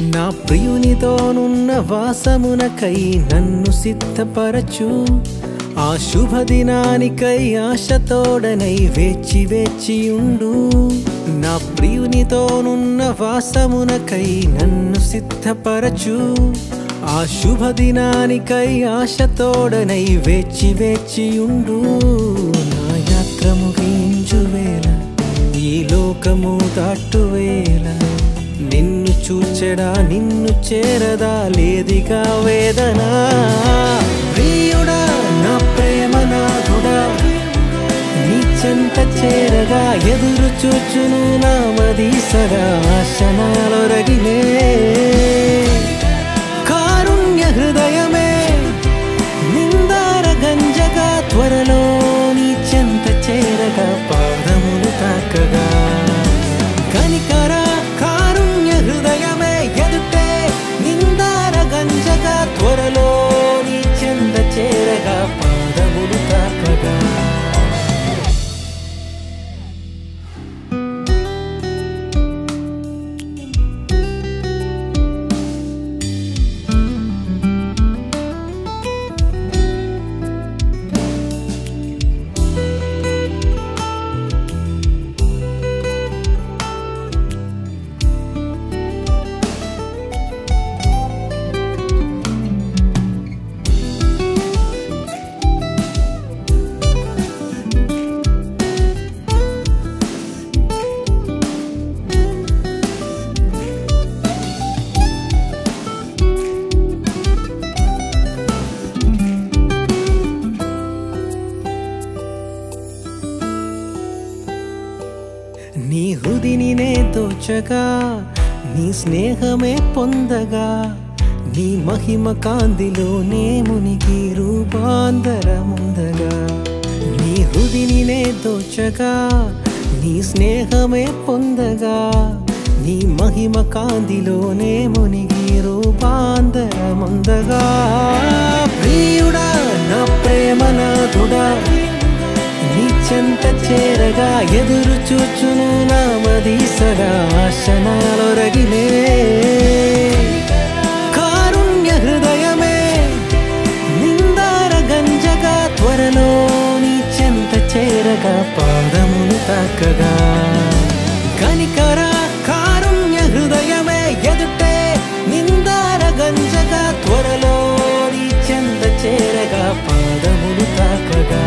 నా ప్రియునితోనున్న వాసమునకై నన్ను సిద్ధపరచు ఆ శుభదినానికై ఆశతోడనై వేచి వేచియుండు నా ప్రియునితోనున్న వాసమునకై నన్ను సిద్ధపరచు ఆ శుభదినానికై ఆశతోడనై వేచి వేచియుండు నా యాత్ర ముగించు వేళ ఈ లోకము దాటువేళ నిన్ను చూచెడా నిన్ను చేరదా లేదిగా వేదన ప్రియుడా నా ప్రేమ నాథుడా నీ చెంత చేరగా ఎదురు చూచును నా మది సదా ఆశనాలొరగిలే కారుణ్య హృదయమే నిందార గంజగా త్వరలో నీ చెంత చేరగా పాదములు తాకగా కనికర కారుణ్య హృదయమే ఎదుటే నిందార గంజగా త్వరలో నీ చెంత చేరగా పాదములు తాకగా నీ హృదిని నే దోచగా నీ స్నేహమే పొందగా నీ మహిమ కాంతిలో నే మునిగి రూపాంతరముందగా నీ హృదిని నే దోచగా నీ స్నేహమే పొందగా నీ మహిమ కాంతిలో నే మునిగి రూపాంతరముందగా ప్రియుడా నా ప్రేమ నాథుడా నీ చెంత చేరగా ఎదురు చూచును నా మది సదా ఆశనాలొరగిలే కారుణ్య హృదయమే నిందార గంజగా త్వరలో నీ చెంత చేరగా పాదములు తాకగా కనికర కారుణ్య హృదయమే ఎదుటే నిందార గంజగా త్వరలో నీ చెంత చేరగా పాదములు తాకగా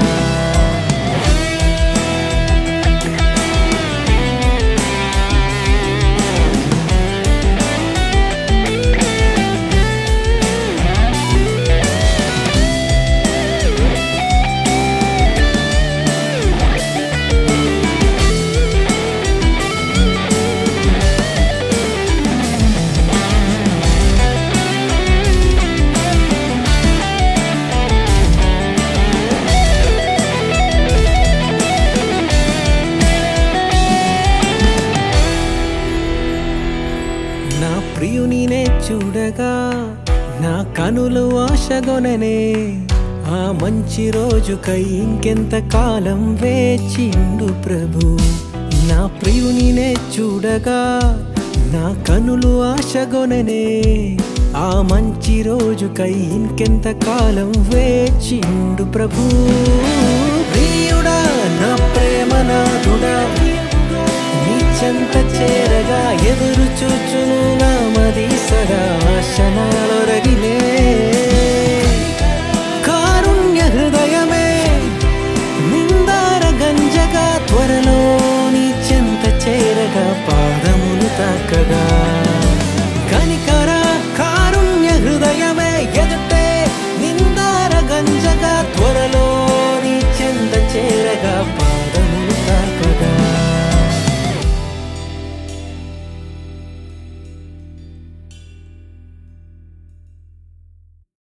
నా ప్రియునినే చూడగా నా కనులు ఆశగొననే ఆ మంచి రోజుకై ఇంకెంత కాలం వేచిండు ప్రభు నా ప్రియునినే చూడగా నా కనులు ఆశగొననే ఆ మంచి రోజుకై ఇంకెంత కాలం వేచిండు ప్రభు ప్రియుడా నా ప్రేమ నాథుడా నీ చెంత చేరగా ఎదురు చూచును నా మది సదా ఆశనాలొరగిలే కారుణ్య హృదయమే నిందార గంజగా త్వరలో నీ చెంత చేరగా పాదములు తాకగా